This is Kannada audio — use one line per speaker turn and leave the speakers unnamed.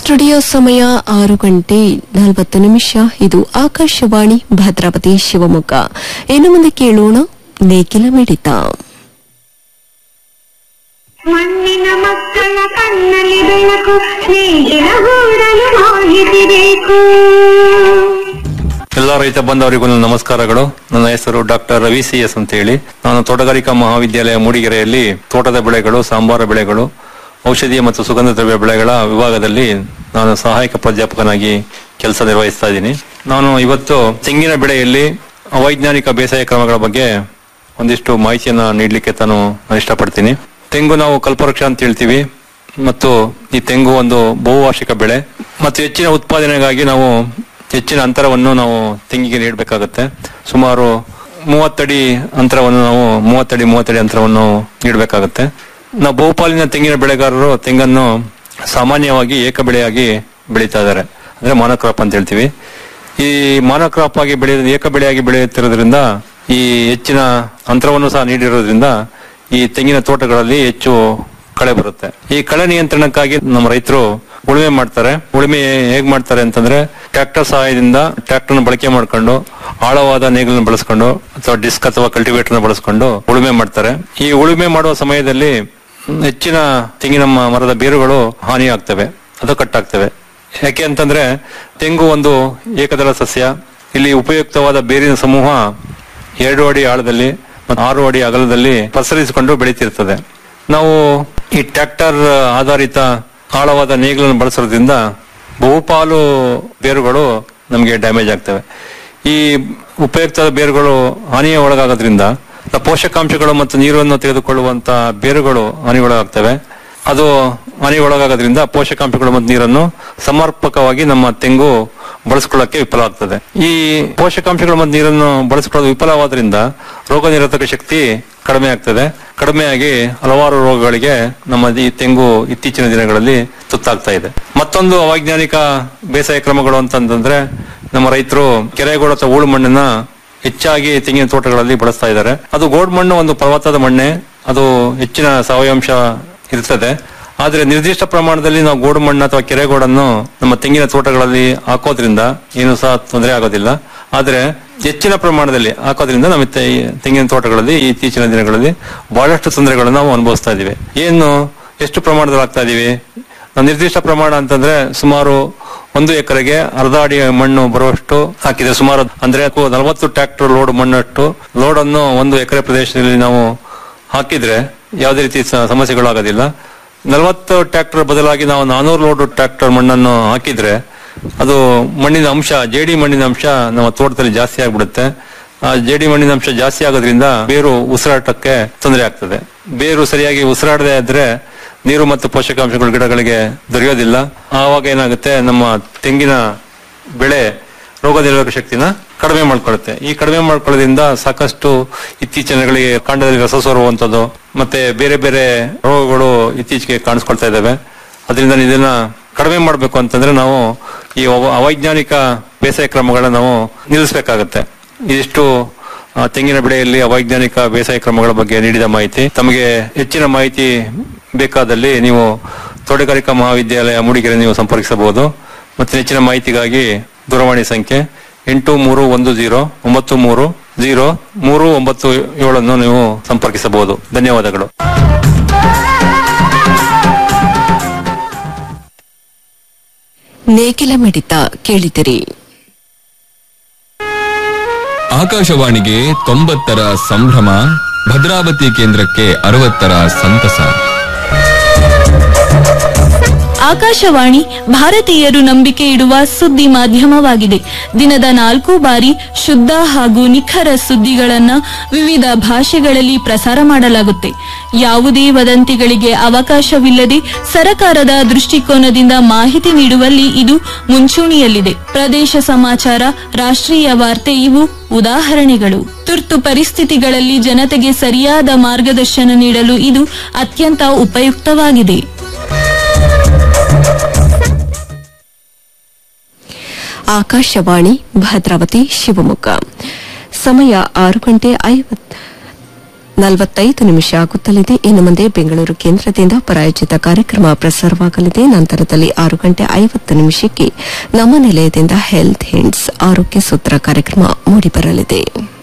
ಸ್ಟುಡಿಯೋ ಸಮಯ ಆರು ಗಂಟೆ ನಲವತ್ತು ನಿಮಿಷ ಇದು ಆಕಾಶವಾಣಿ ಭದ್ರಾವತಿ ಶಿವಮೊಗ್ಗ ಇನ್ನು ಮುಂದೆ ಕೇಳೋಣ ನೇಕಿಲ ಮಿಡಿತ
ಮಣ್ಣಿನ ಮಕ್ಕಳ ಕಣ್ಣಲ್ಲಿ ಬೆಳಕು ನೇಗಿಲ ಗೂಡಲು ಮಾಹಿತಿ ಬೇಕು
ಎಲ್ಲ ರೈತ ಬಂಧವರಿಗೂ ನನ್ನ ನಮಸ್ಕಾರಗಳು ನನ್ನ ಹೆಸರು ಡಾಕ್ಟರ್ ರವಿ ಸಿ ಎಸ್ ಅಂತ ಹೇಳಿ ನಾನು ತೋಟಗಾರಿಕಾ ಮಹಾವಿದ್ಯಾಲಯ ಮೂಡಿಗೆರೆಯಲ್ಲಿ ತೋಟದ ಬೆಳೆಗಳು ಸಾಂಬಾರ ಬೆಳೆಗಳು ಔಷಧೀಯ ಮತ್ತು ಸುಗಂಧ ದ್ರವ್ಯ ಬೆಳೆಗಳ ವಿಭಾಗದಲ್ಲಿ ನಾನು ಸಹಾಯಕ ಪ್ರಾಧ್ಯಾಪಕನಾಗಿ ಕೆಲಸ ನಿರ್ವಹಿಸ್ತಾ ಇದ್ದೀನಿ ನಾನು ಇವತ್ತು ತೆಂಗಿನ ಬೆಳೆಯಲ್ಲಿ ಅವೈಜ್ಞಾನಿಕ ಬೇಸಾಯ ಕ್ರಮಗಳ ಬಗ್ಗೆ ಒಂದಿಷ್ಟು ಮಾಹಿತಿಯನ್ನ ನೀಡಲಿಕ್ಕೆ ತಾನು ನಾನು ಇಷ್ಟಪಡ್ತೀನಿ ತೆಂಗು ನಾವು ಕಲ್ಪವೃಕ್ಷ ಅಂತ ಹೇಳ್ತೀವಿ ಮತ್ತು ಈ ತೆಂಗು ಒಂದು ಬಹುವಾರ್ಷಿಕ ಬೆಳೆ ಮತ್ತು ಹೆಚ್ಚಿನ ಉತ್ಪಾದನೆಗಾಗಿ ನಾವು ಹೆಚ್ಚಿನ ಅಂತರವನ್ನು ನಾವು ತೆಂಗಿಗೆ ನೀಡಬೇಕಾಗುತ್ತೆ ಸುಮಾರು ಮೂವತ್ತಡಿ ಅಂತರವನ್ನು ನಾವು ಮೂವತ್ತಡಿ ಮೂವತ್ತಡಿ ಅಂತರವನ್ನು ನೀಡಬೇಕಾಗುತ್ತೆ ನಾವು ಬಹುಪಾಲಿನ ತೆಂಗಿನ ಬೆಳೆಗಾರರು ತೆಂಗನ್ನು ಸಾಮಾನ್ಯವಾಗಿ ಏಕ ಬೆಳೆಯಾಗಿ ಬೆಳೀತಾ ಇದ್ದಾರೆ ಅಂದ್ರೆ ಮಾನೋಕ್ರಾಪ್ ಅಂತ ಹೇಳ್ತೀವಿ ಈ ಮಾನೋಕ್ರಾಪ್ ಆಗಿ ಬೆಳೆಯ ಏಕ ಬೆಳೆಯಾಗಿ ಬೆಳೆಯುತ್ತಿರೋದ್ರಿಂದ ಈ ಹೆಚ್ಚಿನ ಅಂತರವನ್ನು ಸಹ ನೀಡಿರೋದ್ರಿಂದ ಈ ತೆಂಗಿನ ತೋಟಗಳಲ್ಲಿ ಹೆಚ್ಚು ಕಳೆ ಬರುತ್ತೆ ಈ ಕಳೆ ನಿಯಂತ್ರಣಕ್ಕಾಗಿ ನಮ್ಮ ರೈತರು ಉಳುಮೆ ಮಾಡ್ತಾರೆ ಉಳುಮೆ ಹೇಗ್ ಮಾಡ್ತಾರೆ ಅಂತಂದ್ರೆ ಟ್ರ್ಯಾಕ್ಟರ್ ಸಹಾಯದಿಂದ ಟ್ರ್ಯಾಕ್ಟರ್ ಬಳಕೆ ಮಾಡ್ಕೊಂಡು ಆಳವಾದ ನೇಗಿಲನ್ನು ಬಳಸ್ಕೊಂಡು ಅಥವಾ ಡಿಸ್ಕ್ ಅಥವಾ ಕಲ್ಟಿವೇಟರ್ ಬಳಸ್ಕೊಂಡು ಉಳುಮೆ ಮಾಡ್ತಾರೆ ಈ ಉಳುಮೆ ಮಾಡುವ ಸಮಯದಲ್ಲಿ ಹೆಚ್ಚಿನ ತೆಂಗಿನ ಮ- ಮರದ ಬೇರುಗಳು ಹಾನಿಯಾಗ್ತವೆ ಅದು ಕಟ್ಟಾಗ್ತವೆ ಯಾಕೆ ಅಂತಂದ್ರೆ ತೆಂಗು ಒಂದು ಏಕದಳ ಸಸ್ಯ ಇಲ್ಲಿ ಉಪಯುಕ್ತವಾದ ಬೇರಿನ ಸಮೂಹ ಎರಡು ಅಡಿ ಆಳದಲ್ಲಿ ಮತ್ತು ಆರು ಅಡಿ ಅಗಲದಲ್ಲಿ ಪಸರಿಸಿಕೊಂಡು ಬೆಳೀತಿರ್ತದೆ ನಾವು ಈ ಟ್ರ್ಯಾಕ್ಟರ್ ಆಧಾರಿತ ಆಳವಾದ ನೇಗಿಲನ್ನು ಬಳಸೋದ್ರಿಂದ ಬಹುಪಾಲು ಬೇರುಗಳು ನಮಗೆ ಡ್ಯಾಮೇಜ್ ಆಗ್ತವೆ ಈ ಉಪಯುಕ್ತ ಬೇರುಗಳು ಹಾನಿಯ ಒಳಗಾಗೋದ್ರಿಂದ ನ- ಪೋಷಕಾಂಶಗಳು ಮತ್ತು ನೀರನ್ನು ತೆಗೆದುಕೊಳ್ಳುವಂತ ಬೇರುಗಳು ಹಾನಿಗೊಳಗಾಗ್ತವೆ ಅದು ಹಾನಿಗೊಳಗಾಗೋದ್ರಿಂದ ಪೋಷಕಾಂಶಗಳು ಮತ್ತು ನೀರನ್ನು ಸಮರ್ಪಕವಾಗಿ ನಮ್ಮ ತೆಂಗು ಬಳಸ್ಕೊಳ್ಳಕ್ಕೆ ವಿಫಲವಾಗ್ತದೆ ಈ ಪೋಷಕಾಂಶಗಳು ಮತ್ತು ನೀರನ್ನು ಬಳಸಿಕೊಳ್ಳೋದು ವಿಫಲವಾದ್ರಿಂದ ರೋಗ ನಿರೋಧಕ ಶಕ್ತಿ ಕಡಿಮೆ ಆಗ್ತದೆ ಕಡಿಮೆಯಾಗಿ ಹಲವಾರು ರೋಗಗಳಿಗೆ ನಮ್ಮ ಈ ತೆಂಗು ಇತ್ತೀಚಿನ ದಿನಗಳಲ್ಲಿ ತುತ್ತಾಗ್ತಾ ಇದೆ ಮತ್ತೊಂದು ಅವೈಜ್ಞಾನಿಕ ಬೇಸಾಯ ಕ್ರಮಗಳು ಅಂತಂದ್ರೆ ನಮ್ಮ ರೈತರು ಕೆರೆಗೋಡ ಅಥವಾ ಹೂಳು ಮಣ್ಣನ್ನ ಹೆಚ್ಚಾಗಿ ತೆಂಗಿನ ತೋಟಗಳಲ್ಲಿ ಬಳಸ್ತಾ ಇದ್ದಾರೆ ಅದು ಗೋಡ್ ಮಣ್ಣು ಒಂದು ಫಲವತ್ತಾದ ಮಣ್ಣೆ ಅದು ಹೆಚ್ಚಿನ ಸಾವಯವಾಂಶ ಇರ್ತದೆ ಆದ್ರೆ ನಿರ್ದಿಷ್ಟ ಪ್ರಮಾಣದಲ್ಲಿ ನಾವು ಗೋಡು ಮಣ್ಣು ಅಥವಾ ಕೆರೆಗೋಡನ್ನು ನಮ್ಮ ತೆಂಗಿನ ತೋಟಗಳಲ್ಲಿ ಹಾಕೋದ್ರಿಂದ ಏನು ಸಹ ತೊಂದರೆ ಆಗೋದಿಲ್ಲ ಆದ್ರೆ ಹೆಚ್ಚಿನ ಪ್ರಮಾಣದಲ್ಲಿ ಹಾಕೋದ್ರಿಂದ ನಮ್ಮ ತೆ- ತೆಂಗಿನ ತೋಟಗಳಲ್ಲಿ ಇತ್ತೀಚಿನ ದಿನಗಳಲ್ಲಿ ಬಹಳಷ್ಟು ತೊಂದರೆಗಳನ್ನು ನಾವು ಅನುಭವಿಸ್ತಾ ಇದೀವಿ ಏನು ಎಷ್ಟು ಪ್ರಮಾಣದಲ್ಲಿ ಹಾಕ್ತಾ ಇದೀವಿ ನಾವು ನಿರ್ದಿಷ್ಟ ಪ್ರಮಾಣ ಅಂತಂದ್ರೆ ಸುಮಾರು ಒಂದು ಎಕರೆಗೆ ಅರ್ಧ ಅಡಿ ಮಣ್ಣು ಬರುವಷ್ಟು ಹಾಕಿದೆ ಸುಮಾರು ಅಂದ್ರೆ ನಲವತ್ತು ಟ್ರ್ಯಾಕ್ಟರ್ ಲೋಡ್ ಮಣ್ಣಷ್ಟು ಲೋಡ್ ಅನ್ನು ಒಂದು ಎಕರೆ ಪ್ರದೇಶದಲ್ಲಿ ನಾವು ಹಾಕಿದ್ರೆ ಯಾವುದೇ ರೀತಿ ಸ- ಸಮಸ್ಯೆಗಳು ಆಗೋದಿಲ್ಲ ನಲವತ್ತು ಟ್ರ್ಯಾಕ್ಟರ್ ಬದಲಾಗಿ ನಾವು ನಾನೂರು ಲೋಡ್ ಟ್ರ್ಯಾಕ್ಟರ್ ಮಣ್ಣನ್ನು ಹಾಕಿದ್ರೆ ಅದು ಮಣ್ಣಿನ ಅಂಶ ಜೇಡಿ ಮಣ್ಣಿನ ಅಂಶ ನಮ್ಮ ತೋಟದಲ್ಲಿ ಜಾಸ್ತಿ ಆಗ್ಬಿಡುತ್ತೆ ಆ ಜೇಡಿ ಮಣ್ಣಿನ ಅಂಶ ಜಾಸ್ತಿ ಆಗೋದ್ರಿಂದ ಬೇರು ಉಸಿರಾಟಕ್ಕೆ ತೊಂದರೆ ಆಗ್ತದೆ ಬೇರು ಸರಿಯಾಗಿ ಉಸಿರಾಡದೆ ಇದ್ರೆ ನೀರು ಮತ್ತು ಪೋಷಕಾಂಶಗಳು ಗಿಡಗಳಿಗೆ ದೊರೆಯೋದಿಲ್ಲ ಆವಾಗ ಏನಾಗುತ್ತೆ ನಮ್ಮ ತೆಂಗಿನ ಬೆಳೆ ರೋಗ ನಿರೋಧಕ ಶಕ್ತಿನ ಕಡಿಮೆ ಮಾಡ್ಕೊಳ್ಳುತ್ತೆ ಈ ಕಡಿಮೆ ಮಾಡ್ಕೊಳ್ಳೋದ್ರಿಂದ ಸಾಕಷ್ಟು ಇತ್ತೀಚಿನ ದಿನಗಳಿಗೆ ಕಾಂಡದಲ್ಲಿ ರಸ ಸೋರುವಂತದ್ದು ಮತ್ತೆ ಬೇರೆ ಬೇರೆ ರೋಗಗಳು ಇತ್ತೀಚೆಗೆ ಕಾಣಿಸ್ಕೊಳ್ತಾ ಇದ್ದಾವೆ ಅದರಿಂದ ಇದನ್ನ ಕಡಿಮೆ ಮಾಡಬೇಕು ಅಂತಂದ್ರೆ ನಾವು ಈ ಅವ- ಅವೈಜ್ಞಾನಿಕ ಬೇಸಾಯ ಕ್ರಮಗಳನ್ನ ನಾವು ನಿಲ್ಲಿಸಬೇಕಾಗತ್ತೆ ಇದಿಷ್ಟು ಆ, ತೆಂಗಿನ ಬೆಳೆಯಲ್ಲಿ ಅವೈಜ್ಞಾನಿಕ ಬೇಸಾಯ ಕ್ರಮಗಳ ಬಗ್ಗೆ ನೀಡಿದ ಮಾಹಿತಿ ತಮಗೆ ಹೆಚ್ಚಿನ ಮಾಹಿತಿ ಬೇಕಾದಲ್ಲಿ ನೀವು ತೋಟಗಾರಿಕಾ ಮಹಾವಿದ್ಯಾಲಯ ಮೂಡಿಗೆರೆ ನೀವು ಸಂಪರ್ಕಿಸಬಹುದು ಮತ್ತು ಹೆಚ್ಚಿನ ಮಾಹಿತಿಗಾಗಿ ದೂರವಾಣಿ ಸಂಖ್ಯೆ ಎಂಟು ಮೂರು ಒಂದು ಜೀರೋ ಒಂಬತ್ತು ಮೂರು ಜೀರೋ ಮೂರು ಒಂಬತ್ತು ಏಳನ್ನು ನೀವು ಸಂಪರ್ಕಿಸಬಹುದು ಧನ್ಯವಾದಗಳು
ನೇಗಿಲ ಮಿಡಿತ ಕೇಳಿದಿರಿ
ಆಕಾಶವಾಣಿಗೆ ತೊಂಬತ್ತರ ಸಂಭ್ರಮ ಭದ್ರಾವತಿ ಕೇಂದ್ರಕ್ಕೆ ಅರವತ್ತರ ಸಂತಸ
ಆಕಾಶವಾಣಿ ಭಾರತೀಯರು ನಂಬಿಕೆ ಇಡುವ ಸುದ್ದಿ ಮಾಧ್ಯಮವಾಗಿದೆ ದಿನದ ನಾಲ್ಕು ಬಾರಿ ಶುದ್ಧ ಹಾಗೂ ನಿಖರ ಸುದ್ದಿಗಳನ್ನ ವಿವಿಧ ಭಾಷೆಗಳಲ್ಲಿ ಪ್ರಸಾರ ಮಾಡಲಾಗುತ್ತೆ ಯಾವುದೇ ವದಂತಿಗಳಿಗೆ ಅವಕಾಶವಿಲ್ಲದೆ ಸರಕಾರದ ದೃಷ್ಟಿಕೋನದಿಂದ ಮಾಹಿತಿ ನೀಡುವಲ್ಲಿ ಇದು ಮುಂಚೂಣಿಯಲ್ಲಿದೆ ಪ್ರದೇಶ ಸಮಾಚಾರ ರಾಷ್ಟ್ರೀಯ ವಾರ್ತೆ ಇವು ಉದಾಹರಣೆಗಳು ತುರ್ತು ಪರಿಸ್ಥಿತಿಗಳಲ್ಲಿ ಜನತೆಗೆ ಸರಿಯಾದ ಮಾರ್ಗದರ್ಶನ ನೀಡಲು ಇದು ಅತ್ಯಂತ ಉಪಯುಕ್ತವಾಗಿದೆ
ಆಕಾಶವಾಣಿ ಭದ್ರಾವತಿ ಶಿವಮೊಗ್ಗ ಸಮಯ ಆರು ಗಂಟೆ ಐವತ್ ನಲವತ್ತೈದು ನಿಮಿಷ ಆಗುತ್ತಲಿದೆ ಇನ್ನು ಮುಂದೆ ಬೆಂಗಳೂರು ಕೇಂದ್ರದಿಂದ ಪ್ರಾಯೋಜಿತ ಕಾರ್ಯಕ್ರಮ ಪ್ರಸಾರವಾಗಲಿದೆ ನಂತರದಲ್ಲಿ ಆರು ಗಂಟೆ ಐವತ್ತು ನಿಮಿಷಕ್ಕೆ ನಮ್ಮ ನಿಲಯದಿಂದ ಹೆಲ್ತ್ ಹಿಂಡ್ಸ್ ಆರೋಗ್ಯ ಸೂತ್ರ ಕಾರ್ಯಕ್ರಮ ಮೂಡಿಬರಲಿದೆ